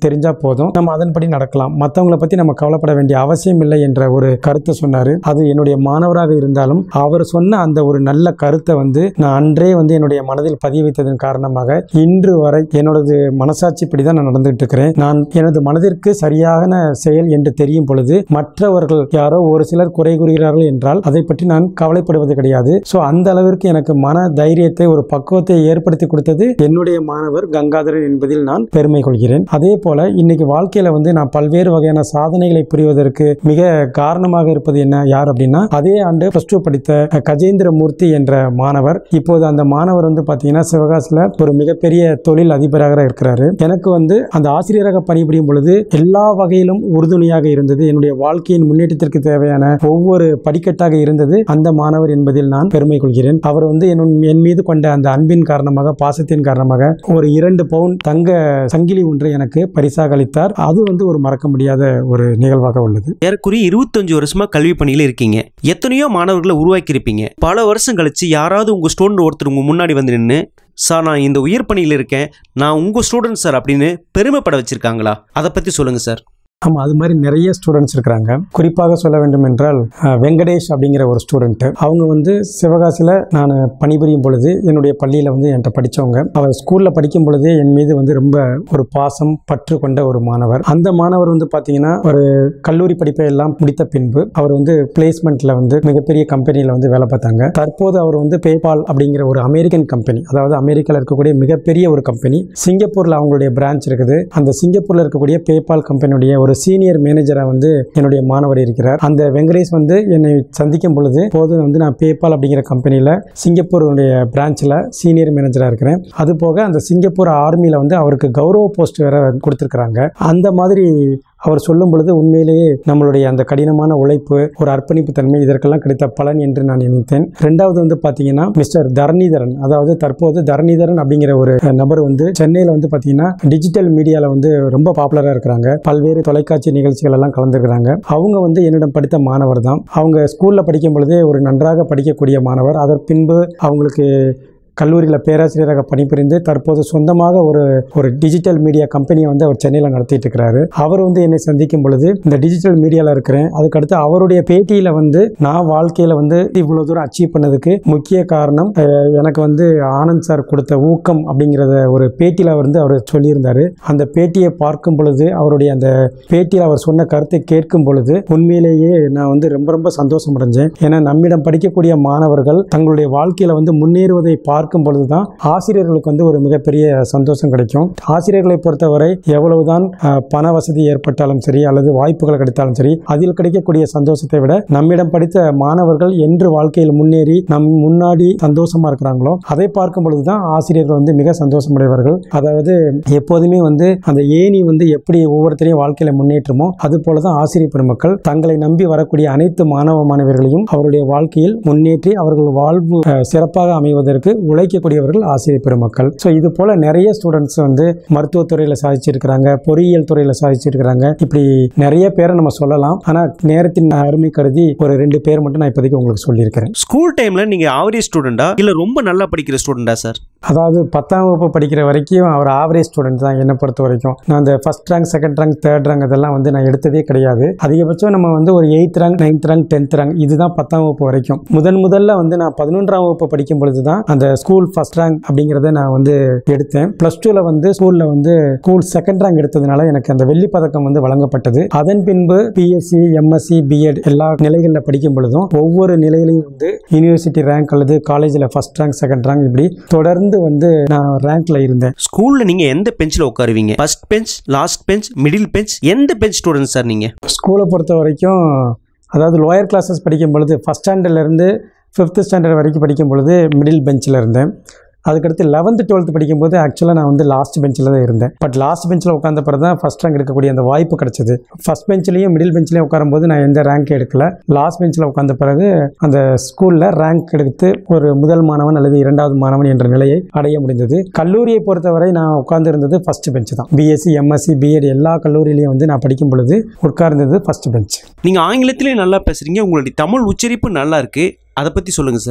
தெரிஞ்சா போதும் நம்ம அதன்படி நடக்கலாம் மற்றவங்களை பத்தி நம்ம கவலைப்பட வேண்டிய அவசியம் இல்லை என்ற ஒரு கருத்தை சொன்னாரு அது என்னுடைய மாணவராக இருந்தாலும் அவர் சொன்ன அந்த ஒரு நல்ல கருத்தை வந்து நான் அன்றே வந்து என்னுடைய மனதில் பதிய வைத்ததன் காரணமாக இன்று வரை என்னோடது மனசாட்சிப்படி தான் நான் நடந்துகிட்டு இருக்கிறேன் நான் எனது மனதிற்கு சரியான செயல் என்று தெரியும் பொழுது மற்றவர்கள் யாரோ ஒரு சிலர் குறை கூறுகிறார்கள் என்றால் அதை பற்றி நான் கவலைப்படுவது கிடையாது ஸோ அந்த அளவிற்கு எனக்கு மன தைரியத்தை ஒரு பக்குவத்தை ஏற்படுத்தி கொடுத்தது என்னுடைய மாணவர் கங்காதரன் என்பதில் நான் பெருமை கொள்கிறேன் அதே போல இன்னைக்கு வாழ்க்கையில வந்து நான் பல்வேறு வகையான சாதனைகளை புரிவதற்கு மிக காரணமாக இருப்பது என்ன யார் அப்படின்னா அதே ஆண்டு பிளஸ் டூ படித்த கஜேந்திர மூர்த்தி என்ற மாணவர் இப்போது அந்த மாணவர் வந்து பார்த்தீங்கன்னா சிவகாசியில் ஒரு மிகப்பெரிய தொழில் அதிபராக இருக்கிறாரு எனக்கு வந்து அந்த ஆசிரியராக பணிபுரியும் பொழுது எல்லா வகையிலும் உறுதுணையாக இருந்தது என்னுடைய வாழ்க்கையின் முன்னேற்றத்திற்கு தேவையான ஒவ்வொரு படிக்கட்டாக இருந்தது அந்த மாணவர் என்பதில் நான் பெருமை கொள்கிறேன் அவர் வந்து என் என் மீது கொண்ட அந்த அன்பின் காரணமாக பாசத்தின் காரணமாக ஒரு இரண்டு பவுன் தங்க சங்கிலி ஒன்றை எனக்கு பரிசாக அளித்தார் அது வந்து ஒரு மறக்க முடியாத ஒரு நிகழ்வாக உள்ளது ஏறக்குறைய இருபத்தஞ்சு வருஷமா கல்வி பணியில இருக்கீங்க எத்தனையோ மாணவர்களை உருவாக்கியிருப்பீங்க பல வருஷம் கழிச்சு யாராவது உங்க ஸ்டூடெண்ட் ஒருத்தர் உங்க முன்னாடி வந்து நின்று சார் நான் இந்த உயர் பணியில் இருக்கேன் நான் உங்க ஸ்டூடெண்ட் சார் அப்படின்னு பெருமைப்பட வச்சிருக்காங்களா அதை பத்தி சொல்லுங்க சார் ஆமாம் அது மாதிரி நிறைய ஸ்டூடெண்ட்ஸ் இருக்கிறாங்க குறிப்பாக சொல்ல வேண்டும் என்றால் அஹ், வெங்கடேஷ் அப்படிங்கிற ஒரு ஸ்டூடெண்ட்டு அவங்க வந்து சிவகாசியில் நான் பணிபுரியும் பொழுது என்னுடைய பள்ளியில் வந்து என்கிட்ட படித்தவங்க அவர் ஸ்கூலில் படிக்கும் பொழுதே என் மீது வந்து ரொம்ப ஒரு பாசம் பற்று கொண்ட ஒரு மாணவர் அந்த மாணவர் வந்து பார்த்தீங்கன்னா ஒரு கல்லூரி படிப்பை எல்லாம் முடித்த பின்பு அவர் வந்து பிளேஸ்மெண்ட்டில் வந்து மிகப்பெரிய கம்பெனியில் வந்து வேலை பார்த்தாங்க தற்போது அவர் வந்து பேபால் அப்படிங்கிற ஒரு அமெரிக்கன் கம்பெனி அதாவது அமெரிக்காவில் இருக்கக்கூடிய மிகப்பெரிய ஒரு கம்பெனி சிங்கப்பூரில் அவங்களுடைய பிரான்ச் இருக்குது அந்த சிங்கப்பூரில் இருக்கக்கூடிய பேபால் கம்பெனியுடைய ஒரு சீனியர் மேனேஜராக வந்து என்னுடைய மாணவர் இருக்கிறார் அந்த வெங்கடேஷ் வந்து என்னை சந்திக்கும் பொழுது போது வந்து நான் பேபால் அப்படிங்கிற கம்பெனியில் சிங்கப்பூருடைய பிரான்ச்சில் சீனியர் மேனேஜராக இருக்கிறேன் அது போக அந்த சிங்கப்பூர் ஆர்மியில் வந்து அவருக்கு கௌரவ போஸ்ட் வேற கொடுத்துருக்குறாங்க அந்த மாதிரி அவர் சொல்லும் பொழுது உண்மையிலேயே நம்மளுடைய அந்த கடினமான உழைப்பு ஒரு அர்ப்பணிப்பு தன்மை இதற்கெல்லாம் கிடைத்த பலன் என்று நான் நினைத்தேன் ரெண்டாவது வந்து பார்த்தீங்கன்னா மிஸ்டர் தரணிதரன் அதாவது தற்போது தரணிதரன் அப்படிங்கிற ஒரு நபர் வந்து சென்னையில் வந்து பார்த்தீங்கன்னா டிஜிட்டல் மீடியாவில் வந்து ரொம்ப பாப்புலராக இருக்கிறாங்க பல்வேறு தொலைக்காட்சி நிகழ்ச்சிகள் எல்லாம் கலந்துருக்கிறாங்க அவங்க வந்து என்னிடம் படித்த மாணவர் தான் அவங்க ஸ்கூலில் படிக்கும் பொழுதே ஒரு நன்றாக படிக்கக்கூடிய மாணவர் அதன் பின்பு அவங்களுக்கு கல்லூரியில் பேராசிரியராக பணிபுரிந்து தற்போது சொந்தமாக ஒரு ஒரு டிஜிட்டல் மீடியா கம்பெனியை வந்து அவர் சென்னையில் நடத்திட்டு இருக்கிறாரு அவர் வந்து என்னை சந்திக்கும் பொழுது இந்த டிஜிட்டல் மீடியாவில் இருக்கிறேன் அதுக்கடுத்து அவருடைய பேட்டியில் வந்து நான் வாழ்க்கையில் வந்து இவ்வளோ தூரம் அச்சீவ் பண்ணதுக்கு முக்கிய காரணம் அஹ், எனக்கு வந்து ஆனந்த் சார் கொடுத்த ஊக்கம் அப்படிங்கிறத ஒரு பேட்டியில் வந்து அவர் சொல்லியிருந்தாரு அந்த பேட்டியை பார்க்கும் பொழுது அவருடைய அந்த பேட்டியில் அவர் சொன்ன கருத்தை கேட்கும் பொழுது உண்மையிலேயே நான் வந்து ரொம்ப ரொம்ப சந்தோஷம் அடைஞ்சேன் ஏன்னா நம்மிடம் படிக்கக்கூடிய மாணவர்கள் தங்களுடைய வாழ்க்கையில் வந்து முன்னேறுவதை பார்க்கும் பொழுது தான் ஆசிரியர்களுக்கு வந்து ஒரு மிகப்பெரிய சந்தோஷம் கிடைக்கும் ஆசிரியர்களை பொறுத்தவரை எவ்வளவுதான் அஹ், பண வசதி ஏற்பட்டாலும் சரி அல்லது வாய்ப்புகள் கிடைத்தாலும் சரி அதில் கிடைக்கக்கூடிய சந்தோஷத்தை விட நம்மிடம் படித்த மாணவர்கள் என்று வாழ்க்கையில் முன்னேறி நம் முன்னாடி சந்தோஷமா இருக்கிறாங்களோ அதை பார்க்கும் பொழுது தான் ஆசிரியர்கள் வந்து மிக சந்தோஷமடைவார்கள் அதாவது எப்போதுமே வந்து அந்த ஏணி வந்து எப்படி ஒவ்வொருத்தரையும் வாழ்க்கையில முன்னேற்றமோ அது போல தான் ஆசிரியர் பெருமக்கள் தங்களை நம்பி வரக்கூடிய அனைத்து மாணவ மாணவர்களையும் அவருடைய வாழ்க்கையில் முன்னேற்றி அவர்கள் வாழ்வு அஹ், சிறப்பாக அமைவதற்கு உழைக்கக்கூடியவர்கள் ஆசிரியர் பெருமக்கள் ஸோ இது போல நிறைய ஸ்டூடெண்ட்ஸ் வந்து மருத்துவத்துறையில் சாதிச்சிருக்கிறாங்க பொறியியல் துறையில் சாதிச்சிருக்கிறாங்க இப்படி நிறைய பேரை நம்ம சொல்லலாம் ஆனால் நேரத்தின் அருமை கருதி ஒரு ரெண்டு பேர் மட்டும் நான் இப்போதைக்கு உங்களுக்கு சொல்லியிருக்கிறேன் ஸ்கூல் டைம்ல நீங்க ஆவரேஜ் ஸ்டூடெண்டா இல்ல ரொம்ப நல்லா படிக்கிற ஸ்டூடெண்டா சார் அதாவது பத்தாம் வகுப்பு படிக்கிற வரைக்கும் அவர் ஆவரேஜ் ஸ்டூடெண்ட் தான் என்னை பொறுத்த வரைக்கும் நான் அந்த first rank second rank third rank அதெல்லாம் வந்து நான் எடுத்ததே கிடையாது அதிகபட்சம் நம்ம வந்து ஒரு eighth rank ninth rank tenth rank இதுதான் பத்தாம் வகுப்பு வரைக்கும் முதன் முதல்ல வந்து நான் பதினொன்றாம் வகுப்பு படிக்கும் பொழுது தான் அந்த ஸ்கூல் ஃபர்ஸ்ட் ரேங்க் அப்படிங்கிறத நான் வந்து எடுத்தேன் ப்ளஸ் டூவில் வந்து ஸ்கூலில் வந்து ஸ்கூல் செகண்ட் ரேங்க் எடுத்ததுனால எனக்கு அந்த வெள்ளி பதக்கம் வந்து வழங்கப்பட்டது அதன் பின்பு பிஎஸ்சி எம்எஸ்சி பிஎட் எல்லா நிலைகளில் படிக்கும் பொழுதும் ஒவ்வொரு நிலையிலையும் வந்து யூனிவர்சிட்டி ரேங்க் அல்லது காலேஜில் ஃபர்ஸ்ட் ரேங்க் செகண்ட் ரேங்க் இப்படி தொடர்ந்து வந்து நான் ரேங்க்ல இருந்தேன் ஸ்கூல்ல நீங்க எந்த பெஞ்சில் உட்காருவீங்க first bench last bench middle bench எந்த பெஞ்ச் ஸ்டூடெண்ட் சார் நீங்க ஸ்கூலை பொறுத்த வரைக்கும் அதாவது லோயர் கிளாஸஸ் படிக்கும் பொழுது ஃபஸ்ட் ஸ்டாண்டர்ட்லேருந்து ஃபிஃப்த் ஸ்டாண்டர்ட் வரைக்கும் படிக்கும் பொழுது மிடில் பெஞ்சில் இருந்தேன் அதுக்கடுத்து லெவன்த்து டுவெல்த் படிக்கும்போது ஆக்சுவலாக நான் வந்து லாஸ்ட் பெஞ்சில் தான் இருந்தேன் பட் லாஸ்ட் பெஞ்சில் உட்காந்த பிறகு தான் ஃபஸ்ட் ரேங்க் எடுக்கக்கூடிய அந்த வாய்ப்பு கிடைச்சது ஃபஸ்ட் பெஞ்சிலையும் மிடில் பெஞ்சிலையும் உட்காரும்போது நான் எந்த ரேங்க் எடுக்கல லாஸ்ட் பெஞ்சில் உட்காந்த பிறகு அந்த ஸ்கூலில் ரேங்க் எடுத்து ஒரு முதல் மாணவன் அல்லது இரண்டாவது மாணவன் என்ற நிலையை அடைய முடிந்தது கல்லூரியை பொறுத்தவரை நான் உட்கார்ந்து இருந்தது ஃபஸ்ட் பெஞ்ச் தான் பிஎஸ்சி எம்எஸ்சி பிஎட் எல்லா கல்லூரியிலையும் வந்து நான் படிக்கும் பொழுது உட்கார்ந்தது ஃபஸ்ட் பெஞ்ச் நீங்க ஆங்கிலத்திலே நல்லா பேசுறீங்க உங்களுடைய தமிழ் உச்சரிப்பு நல்லா இருக்கு அதை பத்தி சொல்லுங்க சார்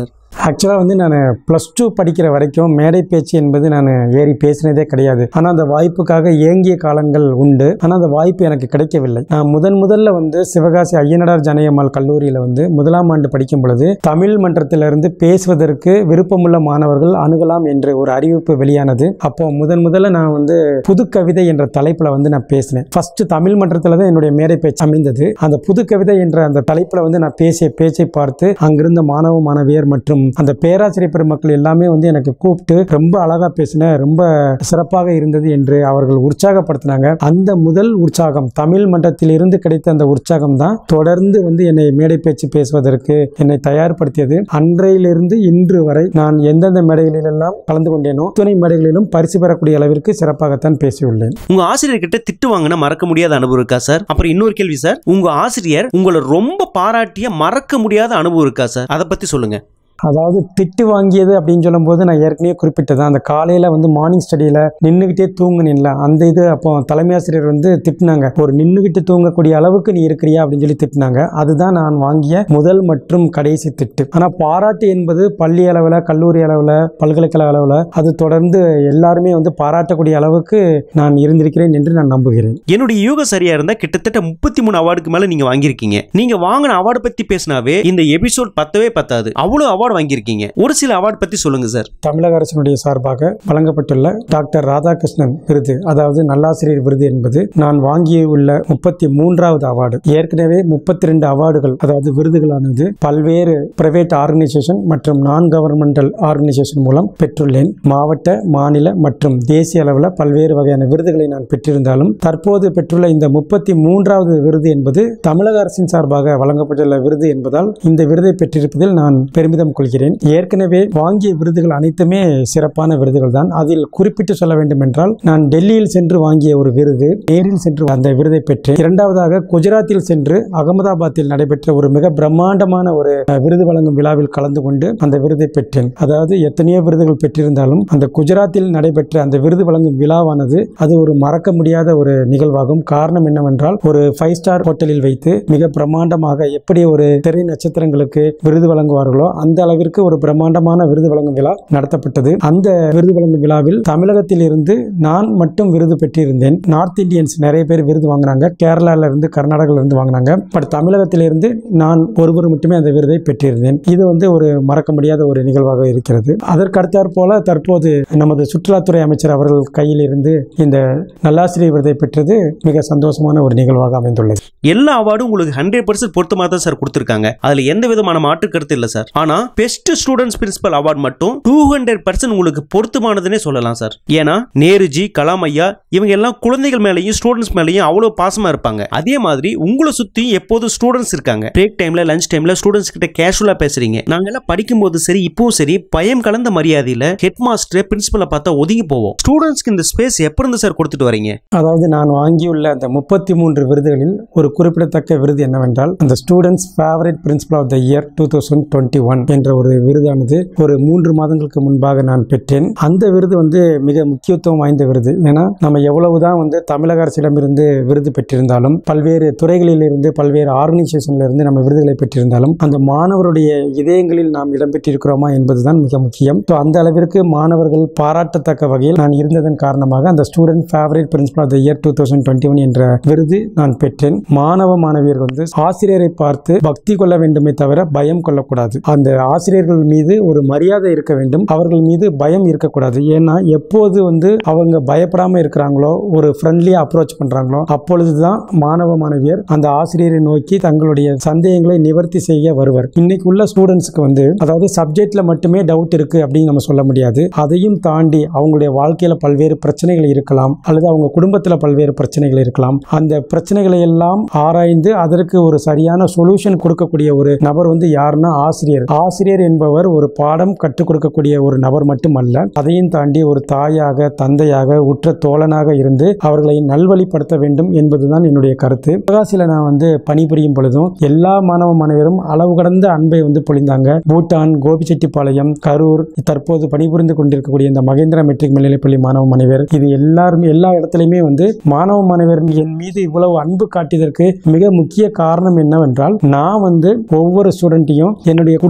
ஆக்சுவலாக வந்து நான் ப்ளஸ் டூ படிக்கிற வரைக்கும் மேடை பேச்சு என்பது நான் ஏறி பேசினதே கிடையாது ஆனால் அந்த வாய்ப்புக்காக ஏங்கிய காலங்கள் உண்டு ஆனால் அந்த வாய்ப்பு எனக்கு கிடைக்கவில்லை நான் முதன் முதல்ல வந்து சிவகாசி ஐயனடார் ஜனயம்மாள் கல்லூரியில் வந்து முதலாம் ஆண்டு படிக்கும் பொழுது தமிழ் மன்றத்திலிருந்து பேசுவதற்கு விருப்பமுள்ள மாணவர்கள் அணுகலாம் என்று ஒரு அறிவிப்பு வெளியானது அப்போ முதன் முதல்ல நான் வந்து புது கவிதை என்ற தலைப்பில் வந்து நான் பேசினேன் ஃபர்ஸ்ட் தமிழ் மன்றத்தில் தான் என்னுடைய மேடை பேச்சு அமைந்தது அந்த புது கவிதை என்ற அந்த தலைப்பில் வந்து நான் பேசிய பேச்சை பார்த்து அங்கிருந்த மாணவ மாணவியர் மற்றும் அந்த பேராசிரியர் பெருமக்கள் எல்லாமே வந்து எனக்கு கூப்பிட்டு ரொம்ப அழகா பேசின ரொம்ப சிறப்பாக இருந்தது என்று அவர்கள் உற்சாகப்படுத்தினாங்க அந்த முதல் உற்சாகம் தமிழ் மன்றத்தில் இருந்து கிடைத்த அந்த உற்சாகம் தான் தொடர்ந்து வந்து என்னை மேடை பேச்சு பேசுவதற்கு என்னை தயார்படுத்தியது அன்றையிலிருந்து இன்று வரை நான் எந்தெந்த மேடைகளிலெல்லாம் கலந்து கொண்டேனோ துணை மேடைகளிலும் பரிசு பெறக்கூடிய அளவிற்கு சிறப்பாகத்தான் பேசியுள்ளேன் உங்க ஆசிரியர் கிட்ட திட்டு வாங்கின மறக்க முடியாத அனுபவம் இருக்கா சார் அப்புறம் இன்னொரு கேள்வி சார் உங்க ஆசிரியர் உங்களை ரொம்ப பாராட்டிய மறக்க முடியாத அனுபவம் இருக்கா சார் அதை பத்தி சொல்லுங்க அதாவது திட்டு வாங்கியது அப்படின்னு சொல்லும்போது நான் ஏற்கனவே குறிப்பிட்டது அந்த காலையில் வந்து மார்னிங் ஸ்டடியில் நின்றுக்கிட்டே தூங்குனேன்ல அந்த இது அப்போ தலைமை ஆசிரியர் வந்து திட்டினாங்க ஒரு நின்றுக்கிட்டு தூங்கக்கூடிய அளவுக்கு நீ இருக்கிறியா அப்படின்னு சொல்லி திட்டினாங்க அதுதான் நான் வாங்கிய முதல் மற்றும் கடைசி திட்டு ஆனால் பாராட்டு என்பது பள்ளி அளவில் கல்லூரி அளவில் பல்கலைக்கழக அளவில் அது தொடர்ந்து எல்லாருமே வந்து பாராட்டக்கூடிய அளவுக்கு நான் இருந்திருக்கிறேன் என்று நான் நம்புகிறேன் என்னுடைய யூகம் சரியா இருந்தா கிட்டத்தட்ட முப்பத்தி மூணு அவார்டுக்கு மேல நீங்க வாங்கியிருக்கீங்க நீங்க வாங்கின அவார்டு பத்தி பேசினாவே இந்த எபிசோட் பத்தவே பத்தாது அவ்வளவு அவார்டு வாங்கியிருக்கீங்க ஒரு சில அவார்டு பத்தி சொல்லுங்க சார் தமிழக அரசினுடைய சார்பாக வழங்கப்பட்டுள்ள டாக்டர் ராதாகிருஷ்ணன் விருது அதாவது நல்லாசிரியர் விருது என்பது நான் வாங்கியுள்ள முப்பத்தி மூன்றாவது அவார்டு ஏற்கனவே முப்பத்தி ரெண்டு அவார்டுகள் அதாவது விருதுகளானது பல்வேறு பிரைவேட் ஆர்கனைசேஷன் மற்றும் நான் கவர்மெண்டல் ஆர்கனைசேஷன் மூலம் பெற்றுள்ளேன் மாவட்ட மாநில மற்றும் தேசிய அளவில் பல்வேறு வகையான விருதுகளை நான் பெற்றிருந்தாலும் தற்போது பெற்றுள்ள இந்த முப்பத்தி மூன்றாவது விருது என்பது தமிழக அரசின் சார்பாக வழங்கப்பட்டுள்ள விருது என்பதால் இந்த விருதை பெற்றிருப்பதில் நான் பெருமிதம் கொள்கிறேன் ஏற்கனவே வாங்கிய விருதுகள் அனைத்துமே சிறப்பான விருதுகள் தான் அதில் குறிப்பிட்டு சொல்ல வேண்டும் என்றால் நான் டெல்லியில் சென்று வாங்கிய ஒரு விருது நேரில் சென்று அந்த விருதை பெற்றேன் இரண்டாவதாக குஜராத்தில் சென்று அகமதாபாத்தில் நடைபெற்ற ஒரு மிக பிரம்மாண்டமான ஒரு அஹ், விருது வழங்கும் விழாவில் கலந்து கொண்டு அந்த விருதை பெற்றேன் அதாவது எத்தனையோ விருதுகள் பெற்றிருந்தாலும் அந்த குஜராத்தில் நடைபெற்ற அந்த விருது வழங்கும் விழாவானது அது ஒரு மறக்க முடியாத ஒரு நிகழ்வாகும் காரணம் என்னவென்றால் ஒரு ஃபைவ் ஸ்டார் ஹோட்டலில் வைத்து மிக பிரம்மாண்டமாக எப்படி ஒரு திரை நட்சத்திரங்களுக்கு விருது வழங்குவார்களோ அந்த அளவிற்கு ஒரு பிரம்மாண்டமான விருது வழங்கும் விழா நடத்தப்பட்டது அந்த விருது வழங்கும் விழாவில் தமிழகத்தில் இருந்து நான் மட்டும் விருது பெற்றிருந்தேன் நார்த் இந்தியன்ஸ் நிறைய பேர் விருது வாங்கினாங்க கேரளால இருந்து கர்நாடகால இருந்து வாங்கினாங்க பட் தமிழகத்திலிருந்து நான் ஒருவர் மட்டுமே அந்த விருதை பெற்றிருந்தேன் இது வந்து ஒரு மறக்க முடியாத ஒரு நிகழ்வாக இருக்கிறது அதற்கு அடுத்தாற் போல தற்போது நமது சுற்றுலாத்துறை அமைச்சர் அவர்கள் கையில் இருந்து இந்த நல்லாசிரியர் விருதை பெற்றது மிக சந்தோஷமான ஒரு நிகழ்வாக அமைந்துள்ளது எல்லா அவார்டும் உங்களுக்கு ஹண்ட்ரட் பர்சன்ட் பொருத்தமாக தான் சார் கொடுத்துருக்காங்க அதுல எந்த விதமான மாற்று கருத்து இல்லை சார் ஆனா பெஸ்ட் ஸ்டூடெண்ட்ஸ் பிரின்சிபல் அவார்ட் மட்டும் டூ ஹண்ட்ரட் பர்சன்ட் உங்களுக்கு பொருத்தமானதுன்னே சொல்லலாம் சார் ஏன்னா நேருஜி கலாம் ஐயா இவங்க எல்லாம் குழந்தைகள் மேலேயும் ஸ்டூடெண்ட்ஸ் மேலேயும் அவ்வளோ பாசமா இருப்பாங்க அதே மாதிரி உங்களை சுத்தியும் எப்போதும் ஸ்டூடெண்ட்ஸ் இருக்காங்க பிரேக் டைம்ல லஞ்ச் டைம்ல ஸ்டூடெண்ட்ஸ் கிட்ட கேஷுவலா பேசுறீங்க நாங்க எல்லாம் படிக்கும்போது சரி இப்பவும் சரி பயம் கலந்த மரியாதையில ஹெட் மாஸ்டர் பிரின்சிபலை பார்த்தா ஒதுங்கி போவோம் ஸ்டூடெண்ட்ஸ்க்கு இந்த ஸ்பேஸ் எப்ப இருந்து சார் கொடுத்துட்டு வரீங்க அதாவது நான் வாங்கியுள்ள அந்த முப்பத்தி மூன்று விருதுகளில் ஒரு குறிப்பிடத்தக்க விருது என்னவென்றால் அந்த students favourite principal of the year two thousand twenty one என்ற ஒரு விருதானது ஒரு மூன்று மாதங்களுக்கு முன்பாக நான் பெற்றேன் அந்த விருது வந்து மிக முக்கியத்துவம் வாய்ந்த விருது ஏன்னா நம்ம எவ்வளவுதான் வந்து தமிழக அரசிடமிருந்து விருது பெற்றிருந்தாலும் பல்வேறு துறைகளிலிருந்து பல்வேறு ஆர்கனைசேஷன்ல இருந்து நம்ம விருதுகளை பெற்றிருந்தாலும் அந்த மாணவருடைய இதயங்களில் நாம் இடம்பெற்றிருக்கிறோமா என்பதுதான் மிக முக்கியம் ஸோ அந்த அளவிற்கு மாணவர்கள் பாராட்டத்தக்க வகையில் நான் இருந்ததன் காரணமாக அந்த student favourite principal of the year two thousand twenty one என்ற விருது நான் பெற்றேன் மாணவ மாணவியர் வந்து ஆசிரியரை பார்த்து பக்தி கொள்ள வேண்டுமே தவிர பயம் கொள்ளக்கூடாது அந்த ஆசிரியர்கள் மீது ஒரு மரியாதை இருக்க வேண்டும் அவர்கள் மீது பயம் இருக்கக்கூடாது ஏன்னா எப்போது வந்து அவங்க பயப்படாம இருக்கிறாங்களோ ஒரு ஃப்ரெண்ட்லியா அப்ரோச் பண்றாங்களோ அப்பொழுதுதான் மாணவ மாணவியர் அந்த ஆசிரியரை நோக்கி தங்களுடைய சந்தேகங்களை நிவர்த்தி செய்ய வருவர் இன்னைக்கு உள்ள ஸ்டூடெண்ட்ஸ்க்கு வந்து அதாவது சப்ஜெக்ட்ல மட்டுமே டவுட் இருக்கு அப்படின்னு நம்ம சொல்ல முடியாது அதையும் தாண்டி அவங்களுடைய வாழ்க்கையில பல்வேறு பிரச்சனைகள் இருக்கலாம் அல்லது அவங்க குடும்பத்துல பல்வேறு பிரச்சனைகள் இருக்கலாம் அந்த பிரச்சனைகளை எல்லாம் ஆராய்ந்து அதற்கு ஒரு சரியான சொல்யூஷன் கொடுக்கக்கூடிய ஒரு நபர் வந்து யாருன்னா ஆசிரியர் ஆசிரியர் என்பவர் ஒரு பாடம் கற்றுக் கொடுக்கக்கூடிய ஒரு நபர் மட்டுமல்ல அதையும் தாண்டி ஒரு தாயாக தந்தையாக உற்ற தோழனாக இருந்து அவர்களை நல்வழிப்படுத்த வேண்டும் என்பதுதான் என்னுடைய கருத்து சிவகாசியில நான் வந்து பணிபுரியும் பொழுதும் எல்லா மாணவ மாணவரும் அளவு கடந்த அன்பை வந்து பொழிந்தாங்க பூட்டான் கோபிச்செட்டிப்பாளையம் கரூர் தற்போது பணிபுரிந்து கொண்டிருக்கக்கூடிய இந்த மகேந்திரா மெட்ரிக் மேல்நிலைப்பள்ளி மாணவ மாணவர் இது எல்லாருமே எல்லா இடத்துலையுமே வந்து மாணவ மாணவர் என் மீது இவ்வளவு அன்பு காட்டியதற்கு மிக முக்கிய காரணம் என்னவென்றால் நான் வந்து ஒவ்வொரு ஸ்டூடெண்ட்டையும் என்னுடைய குடும்ப உறுப்பினர்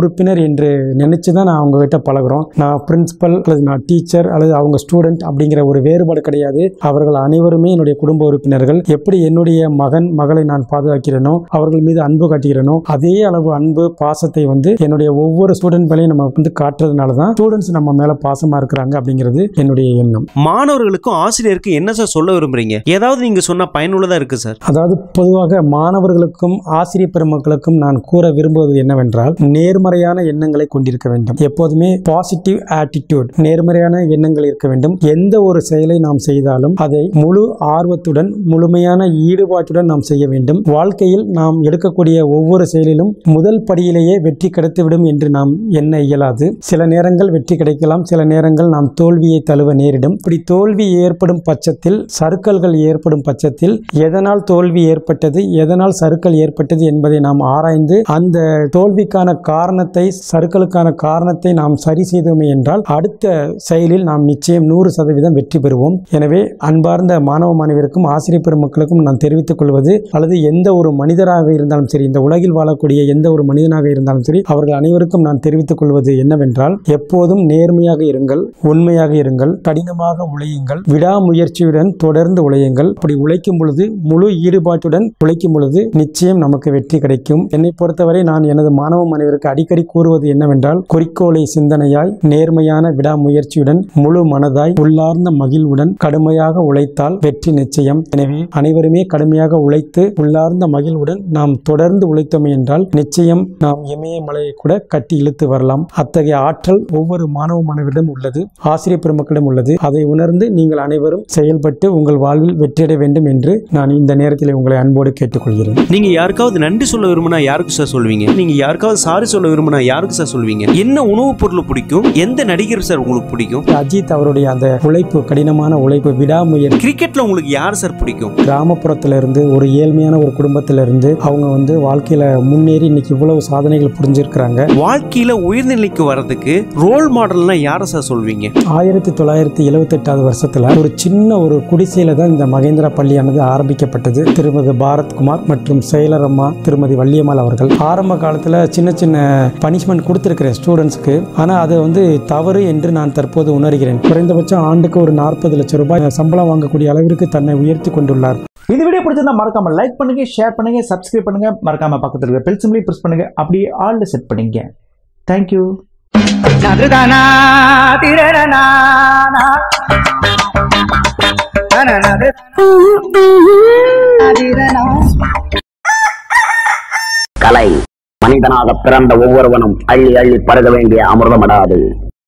உறுப்பினர் என்று நினைச்சு தான் நான் அவங்ககிட்ட பழகுறோம் நான் பிரின்சிபல் அல்லது நான் டீச்சர் அல்லது அவங்க ஸ்டூடெண்ட் அப்படிங்கிற ஒரு வேறுபாடு கிடையாது அவர்கள் அனைவருமே என்னுடைய குடும்ப உறுப்பினர்கள் எப்படி என்னுடைய மகன் மகளை நான் பாதுகாக்கிறேனோ அவர்கள் மீது அன்பு காட்டுகிறேனோ அதே அளவு அன்பு பாசத்தை வந்து என்னுடைய ஒவ்வொரு ஸ்டூடெண்ட் மேலேயும் நம்ம வந்து காட்டுறதுனால தான் ஸ்டூடெண்ட்ஸ் நம்ம மேல பாசமா இருக்கிறாங்க அப்படிங்கிறது என்னுடைய எண்ணம் மாணவர்களுக்கும் ஆசிரியருக்கும் என்ன சார் சொல்ல விரும்புறீங்க ஏதாவது நீங்க சொன்னா பயனுள்ளதா இருக்கு சார் அதாவது பொதுவாக மாணவர்களுக்கும் ஆசிரியர் பெருமக்களுக்கும் நான் கூற விரும்புவது என்னவென்றால் நேர்மறையான எண்ணங்களை கொண்டிருக்க வேண்டும் எப்போதுமே பாசிட்டிவ் ஆட்டிடியூட் நேர்மறையான எண்ணங்கள் இருக்க வேண்டும் எந்த ஒரு செயலை நாம் செய்தாலும் அதை முழு ஆர்வத்துடன் முழுமையான ஈடுபாட்டுடன் நாம் செய்ய வேண்டும் வாழ்க்கையில் நாம் எடுக்கக்கூடிய ஒவ்வொரு செயலிலும் முதல் படியிலேயே வெற்றி கிடைத்துவிடும் என்று நாம் எண்ண இயலாது சில நேரங்கள் வெற்றி கிடைக்கலாம் சில நேரங்கள் நாம் தோல்வியை தழுவ நேரிடும் இப்படி தோல்வி ஏற்படும் பட்சத்தில் சறுக்கல்கள் ஏற்படும் பட்சத்தில் எதனால் தோல்வி ஏற்பட்டது எதனால் சறுக்கல் ஏற்பட்டது என்பதை நாம் ஆராய்ந்து அந்த தோல்விக்கான காரணத்தை சறுக்கலுக்கான காரணத்தை நாம் சரி செய்தோமே என்றால் அடுத்த செயலில் நாம் நிச்சயம் நூறு சதவீதம் வெற்றி பெறுவோம் எனவே அன்பார்ந்த மாணவ மாணவியருக்கும் ஆசிரியர் பெருமக்களுக்கும் நான் தெரிவித்துக் கொள்வது அல்லது எந்த ஒரு மனிதராக இருந்தாலும் சரி இந்த உலகில் வாழக்கூடிய எந்த ஒரு மனிதனாக இருந்தாலும் சரி அவர்கள் அனைவருக்கும் நான் தெரிவித்துக் கொள்வது என்னவென்றால் எப்போதும் நேர்மையாக இருங்கள் உண்மையாக இருங்கள் கடினமாக உழையுங்கள் விடாமுயற்சியுடன் தொடர்ந்து உழையுங்கள் அப்படி உழைக்கும் பொழுது முழு ஈடுபாட்டுடன் உழைக்கும் பொழுது நிச்சயம் நமக்கு வெற்றி கிடைக்கும் என்னை பொறுத்தவரை நான் எனது மாணவ மாணவருக்கு அடிக்கடி கூறுவது என்னவென்றால் குறிக்கோளை சிந்தனையாய் நேர்மையான விடாமுயற்சியுடன் முழு மனதாய் உள்ளார்ந்த மகிழ்வுடன் கடுமையாக உழைத்தால் வெற்றி நிச்சயம் எனவே அனைவருமே கடுமையாக உழைத்து உள்ளார்ந்த மகிழ்வுடன் நாம் தொடர்ந்து உழைத்தோமே என்றால் நிச்சயம் நாம் இமயமலையை கூட கட்டி இழுத்து வரலாம் அத்தகைய ஆற்றல் ஒவ்வொரு மாணவ மாணவரிடம் உள்ளது ஆசிரியர் பெருமக்களிடம் உள்ளது அதை உணர்ந்து நீங்கள் அனைவரும் செயல்பட்டு உங்கள் வாழ்வில் வெற்றியடைய வேண்டும் என்று நான் இந்த நேரத்தில் உங்களை அன்போடு கேட்டுக்கொள்கிறேன் நீங்க யாருக்காவது நன்றி சொல்ல விரும்பினா யாருக்கு சார் சொல்வீங்க நீங்க யாருக்காவது சாரி சொல்ல விரும்பினா யாருக்கு சார் சொல்வீங்க என்ன உணவுப் பொருள் பிடிக்கும் எந்த நடிகர் சார் உங்களுக்கு பிடிக்கும் அஜித் அவருடைய அந்த உழைப்பு கடினமான உழைப்பு விடாமுயற்சி கிரிக்கெட்ல உங்களுக்கு யார் சார் பிடிக்கும் கிராமப்புறத்துல இருந்து ஒரு ஏழ்மையான ஒரு குடும்பத்துல இருந்து அவங்க வந்து வாழ்க்கையில முன்னேறி இன்னைக்கு இவ்வளவு சாதனைகள் புரிஞ்சிருக்கிறாங்க வாழ்க்கையில உயர்நிலைக்கு வர்றதுக்கு ரோல் மாடல்னா யாரை சார் சொல்வீங்க ஆயிரத்தி தொள்ளாயிரத்தி எழுவத்தி எட்டாவது வருஷத்துல ஒரு சின்ன ஒரு குடிசையில தான் இந்த மகேந்திரா பள்ளியானது ஆரம்பிக்கப்பட்டது திருமதி பாரத்குமார் மற்றும் செயலரம்மா திருமதி வள்ளியம்மாள் அவர்கள் ஆரம்ப காலத்துல சின்ன சின்ன பனிஷ்மெண்ட் கொடுத்திருக்கிறேன் ஸ்டூடெண்ட்ஸ்க்கு ஆனா அது வந்து தவறு என்று நான் தற்போது உணர்கிறேன் குறைந்தபட்சம் ஆண்டுக்கு ஒரு நாற்பது லட்சம் ரூபாய் சம்பளம் வாங்கக்கூடிய அளவிற்கு தன்னை உயர்த்தி கொண்டுள்ளார் இந்த வீடியோ பிடிச்சிருந்தா மறக்காம லைக் பண்ணுங்க ஷேர் பண்ணுங்க சப்ஸ்கிரைப் பண்ணுங்க மறக்காம பக்கத்துல இருக்க பெல் சிம்லி பிரஸ் பண்ணுங்க அப்படியே ஆல்ல செட் பண்ணிங்க தேங்க்யூ கலை மனிதனாக பிறந்த ஒவ்வொருவனும் அள்ளி அள்ளி பருக வேண்டிய அமிர்தமடாது